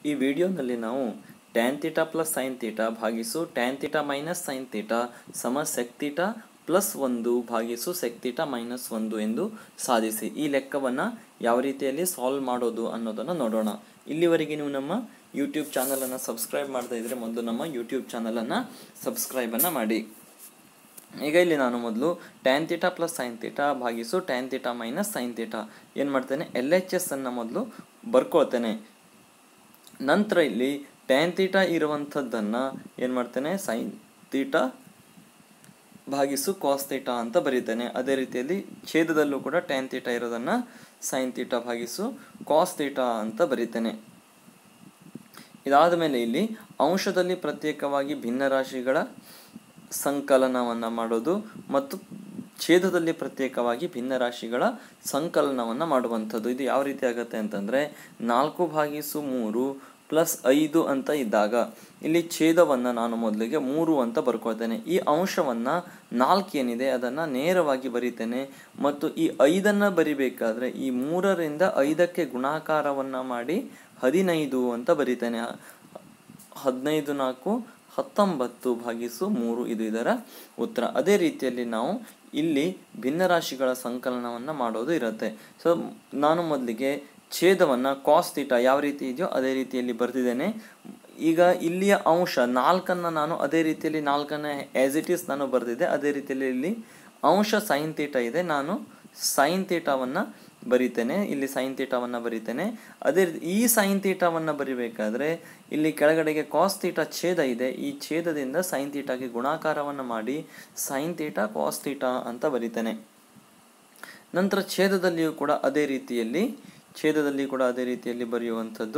ಈ ವಿಡಿಯೋನಲ್ಲಿ ನಾವು tan theta plus sine theta ಭಾಗಿಸು tan theta minus sine theta ಸಮ ಸೆಕ್ ತೀಟಾ ಪ್ಲಸ್ ಒಂದು ಭಾಗಿಸು ಸೆಕ್ ತೀಟಾ ಮೈನಸ್ ಒಂದು ಎಂದು ಸಾಧಿಸಿ ಈ ಲೆಕ್ಕವನ್ನು ಯಾವ ರೀತಿಯಲ್ಲಿ ಸಾಲ್ವ್ ಮಾಡೋದು ಅನ್ನೋದನ್ನು ನೋಡೋಣ ಇಲ್ಲಿವರೆಗೆ ನೀವು ನಮ್ಮ ಯೂಟ್ಯೂಬ್ ಚಾನಲನ್ನು ಸಬ್ಸ್ಕ್ರೈಬ್ ಮಾಡ್ತಾ ಇದ್ದರೆ ಮೊದಲು ನಮ್ಮ ಯೂಟ್ಯೂಬ್ ಚಾನಲನ್ನು ಸಬ್ಸ್ಕ್ರೈಬನ್ನು ಮಾಡಿ ಈಗ ಇಲ್ಲಿ ನಾನು ಮೊದಲು tan theta plus sine theta ಭಾಗಿಸು tan theta minus sine theta ಏನು ಮಾಡ್ತೇನೆ ಎಲ್ ಎಚ್ ಎಸ್ ಅನ್ನು ಮೊದಲು ಬರ್ಕೊಳ್ತೇನೆ ನಂತರ ಇಲ್ಲಿ ಟ್ಯಾನ್ ತೀಟಾ ಇರುವಂಥದ್ದನ್ನು ಏನು ಮಾಡ್ತೇನೆ ಸೈನ್ ತೀಟಾ ಭಾಗಿಸು ಕಾಸ್ ತೀಟಾ ಅಂತ ಬರೀತೇನೆ ಅದೇ ರೀತಿಯಲ್ಲಿ ಛೇದದಲ್ಲೂ ಕೂಡ ಟ್ಯಾನ್ ತೀಟಾ ಇರೋದನ್ನು ಸೈನ್ ತೀಟಾ ಭಾಗಿಸು ಕಾಸ್ ತೀಟಾ ಅಂತ ಬರೀತೇನೆ ಇದಾದ ಮೇಲೆ ಇಲ್ಲಿ ಅಂಶದಲ್ಲಿ ಪ್ರತ್ಯೇಕವಾಗಿ ಭಿನ್ನರಾಶಿಗಳ ಸಂಕಲನವನ್ನು ಮಾಡೋದು ಮತ್ತು ಛೇದದಲ್ಲಿ ಪ್ರತ್ಯೇಕವಾಗಿ ಭಿನ್ನರಾಶಿಗಳ ಸಂಕಲನವನ್ನು ಮಾಡುವಂಥದ್ದು ಇದು ಯಾವ ರೀತಿ ಆಗುತ್ತೆ ಅಂತಂದರೆ ನಾಲ್ಕು ಭಾಗಿಸು ಮೂರು ಪ್ಲಸ್ ಐದು ಅಂತ ಇದ್ದಾಗ ಇಲ್ಲಿ ಛೇದವನ್ನು ನಾನು ಮೊದಲಿಗೆ ಮೂರು ಅಂತ ಬರ್ಕೊಳ್ತೇನೆ ಈ ಅಂಶವನ್ನು ನಾಲ್ಕು ಏನಿದೆ ಅದನ್ನು ನೇರವಾಗಿ ಬರಿತೇನೆ ಮತ್ತು ಈ ಐದನ್ನು ಬರಿಬೇಕಾದ್ರೆ ಈ ಮೂರರಿಂದ ಐದಕ್ಕೆ ಗುಣಾಕಾರವನ್ನು ಮಾಡಿ ಹದಿನೈದು ಅಂತ ಬರಿತೇನೆ ಹದಿನೈದು ನಾಲ್ಕು ಹತ್ತೊಂಬತ್ತು ಭಾಗಿಸು ಮೂರು ಇದು ಇದರ ಉತ್ತರ ಅದೇ ರೀತಿಯಲ್ಲಿ ನಾವು ಇಲ್ಲಿ ಭಿನ್ನರಾಶಿಗಳ ಸಂಕಲನವನ್ನು ಮಾಡೋದು ಇರುತ್ತೆ ಸೊ ನಾನು ಮೊದಲಿಗೆ ಛೇದವನ್ನು ಕಾಸ್ ತೀಟಾ ಯಾವ ರೀತಿ ಇದೆಯೋ ಅದೇ ರೀತಿಯಲ್ಲಿ ಬರೆದಿದ್ದೇನೆ ಈಗ ಇಲ್ಲಿಯ ಅಂಶ ನಾಲ್ಕನ್ನು ನಾನು ಅದೇ ರೀತಿಯಲ್ಲಿ ನಾಲ್ಕನ್ನು ಆ್ಯಸ್ ಇಟ್ ಈಸ್ ನಾನು ಬರೆದಿದ್ದೆ ಅದೇ ರೀತಿಯಲ್ಲಿ ಇಲ್ಲಿ ಅಂಶ ಸೈನ್ ತೀಟ ಇದೆ ನಾನು ಸೈನ್ ತೀಟವನ್ನು ಬರಿತೇನೆ ಇಲ್ಲಿ ಸೈನ್ ತೀಟವನ್ನು ಬರಿತೇನೆ ಅದೇ ರೀತಿ ಈ ಸೈನ್ ತೀಟವನ್ನು ಬರಿಬೇಕಾದ್ರೆ ಇಲ್ಲಿ ಕೆಳಗಡೆಗೆ ಕಾಸ್ ತೀಟ ಛೇದ ಇದೆ ಈ ಛೇದದಿಂದ ಸೈನ್ ತೀಟಾಗೆ ಗುಣಾಕಾರವನ್ನು ಮಾಡಿ ಸೈನ್ ತೀಟ ಕಾಸ್ ತೀಟ ಅಂತ ಬರಿತೇನೆ ನಂತರ ಛೇದದಲ್ಲಿಯೂ ಕೂಡ ಅದೇ ರೀತಿಯಲ್ಲಿ ಛೇದದಲ್ಲಿ ಕೂಡ ಅದೇ ರೀತಿಯಲ್ಲಿ ಬರೆಯುವಂಥದ್ದು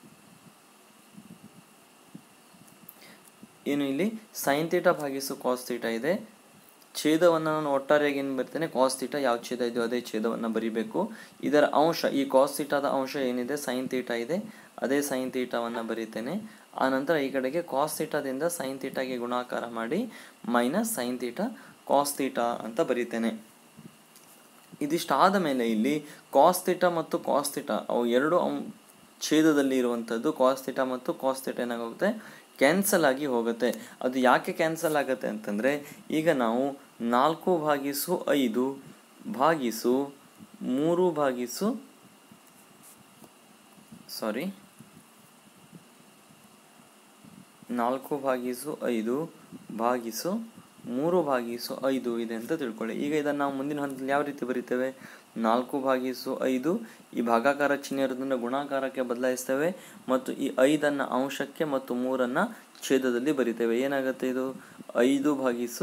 ಏನು ಇಲ್ಲಿ ಸೈನ್ ತೀಟ ಭಾಗಿಸು ಕಾಸ್ ತೀಟ ಇದೆ ಛೇದವನ್ನು ನಾನು ಒಟ್ಟಾರೆಯಾಗಿ ಏನು ಬರ್ತೇನೆ ಕಾಸ್ ತೀಟ ಯಾವ ಛೇದ ಇದೆಯೋ ಅದೇ ಛೇದವನ್ನು ಬರಿಬೇಕು ಇದರ ಅಂಶ ಈ ಕಾಸ್ ತೀಟಾದ ಅಂಶ ಏನಿದೆ ಸೈನ್ ತೀಟ ಇದೆ ಅದೇ ಸೈನ್ ತೀಟವನ್ನು ಬರಿತೇನೆ ಆನಂತರ ಈ ಕಡೆಗೆ ಕಾಸ್ ತೀಟದಿಂದ ಸೈನ್ ತೀಟಾಗೆ ಗುಣಾಕಾರ ಮಾಡಿ minus sine theta cos theta ಅಂತ ಬರಿತೇನೆ ಇದಿಷ್ಟಾದ ಮೇಲೆ ಇಲ್ಲಿ ಕಾಸ್ ತೀಟ ಮತ್ತು ಕಾಸ್ ತೀಟ ಅವು ಎರಡು ಛೇದದಲ್ಲಿ ಇರುವಂಥದ್ದು ಕಾಸ್ ತೀಟ ಮತ್ತು ಕಾಸ್ ತೀಟ ಏನಾಗುತ್ತೆ ಕ್ಯಾನ್ಸಲ್ ಆಗಿ ಹೋಗುತ್ತೆ ಅದು ಯಾಕೆ ಕ್ಯಾನ್ಸಲ್ ಆಗುತ್ತೆ ಅಂತಂದರೆ ಈಗ ನಾವು ನಾಲ್ಕು ಭಾಗಿಸು ಐದು ಭಾಗಿಸು ಮೂರು ಭಾಗಿಸು ಸಾರಿ ನಾಲ್ಕು ಭಾಗಿಸು ಐದು ಭಾಗಿಸು ಮೂರು ಭಾಗಿಸು ಐದು ಇದೆ ಅಂತ ತಿಳ್ಕೊಳ್ಳಿ ಈಗ ಇದನ್ನು ನಾವು ಮುಂದಿನ ಹಂತದಲ್ಲಿ ಯಾವ ರೀತಿ ಬರಿತೇವೆ ನಾಲ್ಕು ಭಾಗಿಸು ಐದು ಈ ಭಾಗಾಕಾರ ಚಿಹ್ನೆ ಇರೋದ್ರಿಂದ ಗುಣಾಕಾರಕ್ಕೆ ಬದಲಾಯಿಸ್ತೇವೆ ಮತ್ತು ಈ ಐದನ್ನು ಅಂಶಕ್ಕೆ ಮತ್ತು ಮೂರನ್ನು ಛೇದದಲ್ಲಿ ಬರಿತೇವೆ ಏನಾಗುತ್ತೆ ಇದು ಐದು ಭಾಗಿಸು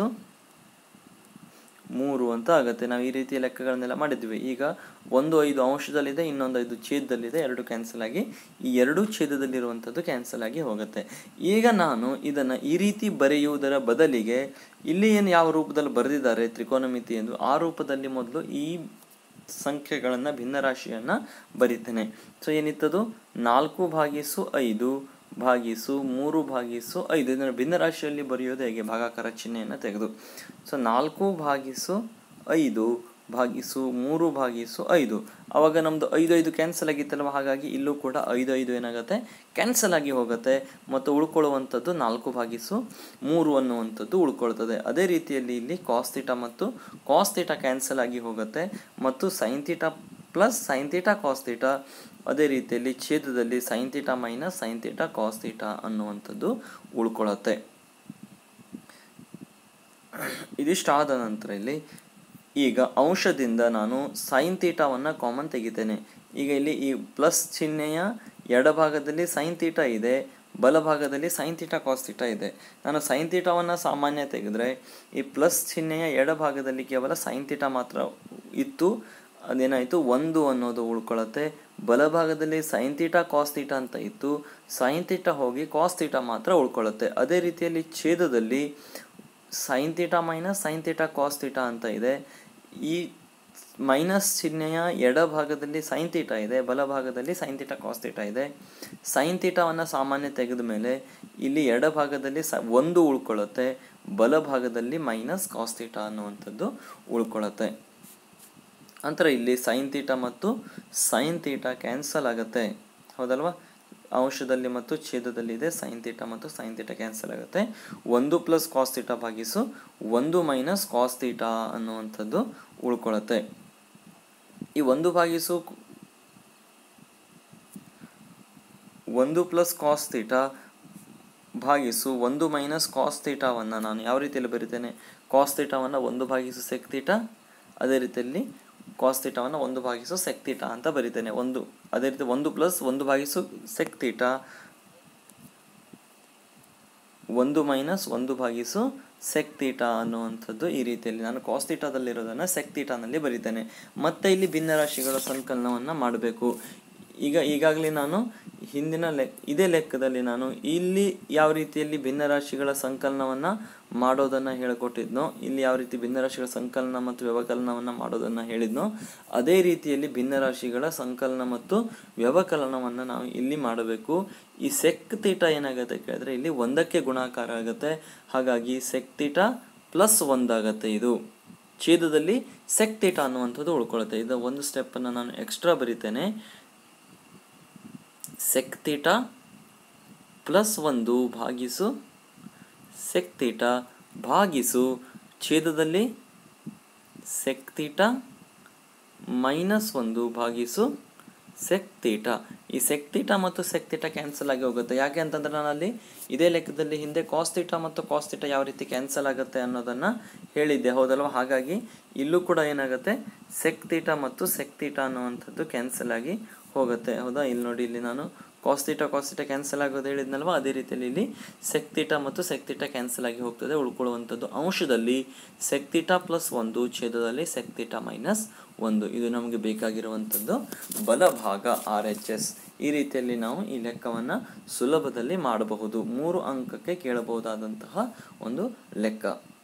ಮೂರು ಅಂತ ಆಗುತ್ತೆ ನಾವು ಈ ರೀತಿಯ ಲೆಕ್ಕಗಳನ್ನೆಲ್ಲ ಮಾಡಿದ್ವಿ ಈಗ ಒಂದು ಐದು ಅಂಶದಲ್ಲಿದೆ ಇನ್ನೊಂದು ಐದು ಛೇದದಲ್ಲಿದೆ ಎರಡು ಕ್ಯಾನ್ಸಲ್ ಆಗಿ ಈ ಎರಡು ಛೇದದಲ್ಲಿರುವಂಥದ್ದು ಕ್ಯಾನ್ಸಲ್ ಆಗಿ ಹೋಗುತ್ತೆ ಈಗ ನಾನು ಇದನ್ನು ಈ ರೀತಿ ಬರೆಯುವುದರ ಬದಲಿಗೆ ಇಲ್ಲಿ ಏನು ಯಾವ ರೂಪದಲ್ಲಿ ಬರೆದಿದ್ದಾರೆ ತ್ರಿಕೋನಮಿತಿ ಎಂದು ಆ ರೂಪದಲ್ಲಿ ಮೊದಲು ಈ ಸಂಖ್ಯೆಗಳನ್ನು ಭಿನ್ನರಾಶಿಯನ್ನು ಬರಿತೇನೆ ಸೊ ಏನಿತ್ತದು ನಾಲ್ಕು ಭಾಗಿಸು ಐದು ಭಾಗಿಸು ಮೂರು ಭಾಗಿಸು ಐದು ಇದನ್ನು ಭಿನ್ನರಾಶಿಯಲ್ಲಿ ಬರೆಯೋದು ಹೇಗೆ ಭಾಗಾಕಾರ ಚಿಹ್ನೆಯನ್ನು ತೆಗೆದು ಸೊ ನಾಲ್ಕು ಭಾಗಿಸು ಐದು ಭಾಗಿಸು ಮೂರು ಭಾಗಿಸು ಐದು ಆವಾಗ ನಮ್ಮದು ಐದು ಐದು ಕ್ಯಾನ್ಸಲ್ ಆಗಿತ್ತಲ್ವ ಹಾಗಾಗಿ ಇಲ್ಲೂ ಕೂಡ ಐದು ಐದು ಏನಾಗುತ್ತೆ ಕ್ಯಾನ್ಸಲ್ ಆಗಿ ಹೋಗುತ್ತೆ ಮತ್ತು ಉಳ್ಕೊಳ್ಳುವಂಥದ್ದು ನಾಲ್ಕು ಭಾಗಿಸು ಮೂರು ಅನ್ನುವಂಥದ್ದು ಉಳ್ಕೊಳ್ತದೆ ಅದೇ ರೀತಿಯಲ್ಲಿ ಇಲ್ಲಿ ಕಾಸ್ ತೀಟ ಮತ್ತು ಕಾಸ್ ತೀಟ ಕ್ಯಾನ್ಸಲ್ ಆಗಿ ಹೋಗುತ್ತೆ ಮತ್ತು sine theta plus sine theta cos theta ಅದೇ ರೀತಿಯಲ್ಲಿ ಛೇದದಲ್ಲಿ sine theta minus sine theta cos theta ಅನ್ನುವಂಥದ್ದು ಉಳ್ಕೊಳ್ಳುತ್ತೆ ಇದಿಷ್ಟಾದ ನಂತರ ಇಲ್ಲಿ ಈಗ ಅಂಶದಿಂದ ನಾನು ಸೈನ್ ತೀಟವನ್ನು ಕಾಮನ್ ತೆಗಿತೇನೆ ಈಗ ಇಲ್ಲಿ ಈ ಪ್ಲಸ್ ಚಿಹ್ನೆಯ ಎಡಭಾಗದಲ್ಲಿ ಸೈನ್ ತೀಟ ಇದೆ ಬಲಭಾಗದಲ್ಲಿ ಸೈನ್ ತೀಟ ಕಾಸ್ ತೀಟ ಇದೆ ನಾನು ಸೈನ್ ತೀಟವನ್ನು ಸಾಮಾನ್ಯ ತೆಗೆದ್ರೆ ಈ ಪ್ಲಸ್ ಚಿಹ್ನೆಯ ಎಡಭಾಗದಲ್ಲಿ ಕೇವಲ ಸೈನ್ ತೀಟ ಮಾತ್ರ ಇತ್ತು ಅದೇನಾಯಿತು ಒಂದು ಅನ್ನೋದು ಉಳ್ಕೊಳ್ಳುತ್ತೆ ಬಲಭಾಗದಲ್ಲಿ ಸೈನ್ ತೀಟ ಕಾಸ್ ತೀಟ ಅಂತ ಇತ್ತು ಸೈನ್ ತೀಟ ಹೋಗಿ ಕಾಸ್ ತೀಟ ಮಾತ್ರ ಉಳ್ಕೊಳ್ಳುತ್ತೆ ಅದೇ ರೀತಿಯಲ್ಲಿ ಛೇದದಲ್ಲಿ sine theta minus sine theta cos theta ಅಂತ ಇದೆ ಈ ಮೈನಸ್ ಚಿಹ್ನೆಯ ಎಡಭಾಗದಲ್ಲಿ ಸೈನ್ ತೀಟ ಇದೆ ಬಲಭಾಗದಲ್ಲಿ ಸೈನ್ ತೀಟ ಕಾಸ್ ತೀಟ ಇದೆ ಸೈನ್ ತೀಟವನ್ನು ಸಾಮಾನ್ಯ ತೆಗೆದ ಮೇಲೆ ಇಲ್ಲಿ ಎಡಭಾಗದಲ್ಲಿ ಸ ಒಂದು ಉಳ್ಕೊಳ್ಳುತ್ತೆ ಬಲಭಾಗದಲ್ಲಿ ಮೈನಸ್ ಕಾಸ್ ತೀಟ ಅನ್ನುವಂಥದ್ದು ಉಳ್ಕೊಳ್ಳುತ್ತೆ ನಂತರ ಇಲ್ಲಿ ಸೈನ್ ತೀಟ ಮತ್ತು ಸೈನ್ ತೀಟ ಕ್ಯಾನ್ಸಲ್ ಆಗುತ್ತೆ ಹೌದಲ್ವಾ ಅಂಶದಲ್ಲಿ ಮತ್ತು ಛೇದದಲ್ಲಿ ಇದೆ ಸೈನ್ ತೀಟ ಮತ್ತು ಸೈನ್ ತೀಟ ಕ್ಯಾನ್ಸಲ್ ಆಗುತ್ತೆ ಒಂದು ಪ್ಲಸ್ ಕಾಸ್ ತೀಟ ಭಾಗಿಸು ಒಂದು ಮೈನಸ್ ಕಾಸ್ ತೀಟ ಅನ್ನುವಂಥದ್ದು ಉಳ್ಕೊಳ್ಳುತ್ತೆ ಈ ಒಂದು ಭಾಗಿಸು ಒಂದು ಪ್ಲಸ್ ಕಾಸ್ ತೀಟ ಭಾಗಿಸು ಒಂದು ಮೈನಸ್ ಕಾಸ್ ತೀಟಾವನ್ನು ನಾನು ಯಾವ ರೀತಿಯಲ್ಲಿ ಬರಿತೇನೆ ಕಾಸ್ ತೀಟಾವನ್ನು ಒಂದು ಭಾಗಿಸು ಸೆಕ್ ತೀಟ ಅದೇ ರೀತಿಯಲ್ಲಿ ಕಾಸ್ ತೀಟಾವನ್ನು ಒಂದು ಭಾಗಿಸು ಸೆಕ್ ತೀಟ ಅಂತ ಬರಿತೇನೆ ಒಂದು ಅದೇ ರೀತಿ ಒಂದು ಪ್ಲಸ್ ಒಂದು ಭಾಗಿಸು ಸೆಕ್ ತೀಟ ಒಂದು ಮೈನಸ್ ಒಂದು ಭಾಗಿಸು ಸೆಕ್ ತೀಟ ಅನ್ನುವಂಥದ್ದು ಈ ರೀತಿಯಲ್ಲಿ ನಾನು ಕಾಸ್ ತೀಟಾದಲ್ಲಿರೋದನ್ನು ಸೆಕ್ ತೀಟಾನಲ್ಲಿ ಬರಿತೇನೆ ಮತ್ತೆ ಇಲ್ಲಿ ಭಿನ್ನರಾಶಿಗಳ ಸಂಕಲನವನ್ನು ಮಾಡಬೇಕು ಈಗ ಈಗಾಗಲೇ ನಾನು ಹಿಂದಿನ ಲೆಕ್ ಇದೇ ಲೆಕ್ಕದಲ್ಲಿ ನಾನು ಇಲ್ಲಿ ಯಾವ ರೀತಿಯಲ್ಲಿ ಭಿನ್ನರಾಶಿಗಳ ಸಂಕಲನವನ್ನು ಮಾಡೋದನ್ನು ಹೇಳಿಕೊಟ್ಟಿದ್ನೋ ಇಲ್ಲಿ ಯಾವ ರೀತಿ ಭಿನ್ನರಾಶಿಗಳ ಸಂಕಲನ ಮತ್ತು ವ್ಯವಕಲನವನ್ನು ಮಾಡೋದನ್ನು ಹೇಳಿದ್ನೋ ಅದೇ ರೀತಿಯಲ್ಲಿ ಭಿನ್ನರಾಶಿಗಳ ಸಂಕಲನ ಮತ್ತು ವ್ಯವಕಲನವನ್ನು ನಾವು ಇಲ್ಲಿ ಮಾಡಬೇಕು ಈ ಸೆಕ್ ತೀಟ ಏನಾಗುತ್ತೆ ಕೇಳಿದ್ರೆ ಇಲ್ಲಿ ಒಂದಕ್ಕೆ ಗುಣಾಕಾರ ಆಗುತ್ತೆ ಹಾಗಾಗಿ ಸೆಕ್ ತೀಟ ಪ್ಲಸ್ ಒಂದಾಗತ್ತೆ ಇದು ಛೇದದಲ್ಲಿ ಸೆಕ್ ತೀಟ ಅನ್ನುವಂಥದ್ದು ಉಳ್ಕೊಳ್ಳುತ್ತೆ ಇದು ಒಂದು ಸ್ಟೆಪ್ಪನ್ನು ನಾನು ಎಕ್ಸ್ಟ್ರಾ ಬರಿತೇನೆ ಸೆಕ್ ತೀಟ ಪ್ಲಸ್ ಒಂದು ಭಾಗಿಸು ಸೆಕ್ ತೀಟ ಭಾಗಿಸು ಛೇದದಲ್ಲಿ ಸೆಕ್ ತೀಟ ಮೈನಸ್ ಒಂದು ಭಾಗಿಸು ಸೆಕ್ ತೀಟ ಈ ಸೆಕ್ ತೀಟ ಮತ್ತು ಸೆಕ್ ತೀಟ ಕ್ಯಾನ್ಸಲ್ ಆಗಿ ಹೋಗುತ್ತೆ ಯಾಕೆ ಅಂತಂದ್ರೆ ನಾನು ಅಲ್ಲಿ ಇದೇ ಲೆಕ್ಕದಲ್ಲಿ ಹಿಂದೆ ಕಾಸ್ ತೀಟ ಮತ್ತು ಕಾಸ್ ತೀಟ ಯಾವ ರೀತಿ ಕ್ಯಾನ್ಸಲ್ ಆಗುತ್ತೆ ಅನ್ನೋದನ್ನು ಹೇಳಿದ್ದೆ ಹೌದಲ್ವ ಹಾಗಾಗಿ ಇಲ್ಲೂ ಕೂಡ ಏನಾಗುತ್ತೆ ಸೆಕ್ ತೀಟ ಮತ್ತು ಸೆಕ್ ತೀಟ ಅನ್ನುವಂಥದ್ದು ಕ್ಯಾನ್ಸಲ್ ಆಗಿ ಹೋಗುತ್ತೆ ಹೌದಾ ಇಲ್ಲಿ ನೋಡಿ ಇಲ್ಲಿ ನಾನು cos theta cos theta cancel ಆಗೋದು ಹೇಳಿದ್ನಲ್ವ ಅದೇ ರೀತಿಯಲ್ಲಿ ಇಲ್ಲಿ ಸೆಕ್ ತೀಟ ಮತ್ತು ಸೆಕ್ ತೀಟ ಕ್ಯಾನ್ಸಲ್ ಆಗಿ ಹೋಗ್ತದೆ ಉಳ್ಕೊಳ್ಳುವಂಥದ್ದು ಅಂಶದಲ್ಲಿ ಸೆಕ್ ತೀಟ ಪ್ಲಸ್ ಒಂದು ಛೇದದಲ್ಲಿ ಸೆಕ್ ತೀಟ ಮೈನಸ್ ಒಂದು ಇದು ನಮಗೆ ಬೇಕಾಗಿರುವಂಥದ್ದು ಬಲಭಾಗ ಆರ್ ಎಚ್ ಎಸ್ ಈ ರೀತಿಯಲ್ಲಿ ನಾವು ಈ ಲೆಕ್ಕವನ್ನು ಸುಲಭದಲ್ಲಿ ಮಾಡಬಹುದು ಮೂರು ಅಂಕಕ್ಕೆ ಕೇಳಬಹುದಾದಂತಹ ಒಂದು ಲೆಕ್ಕ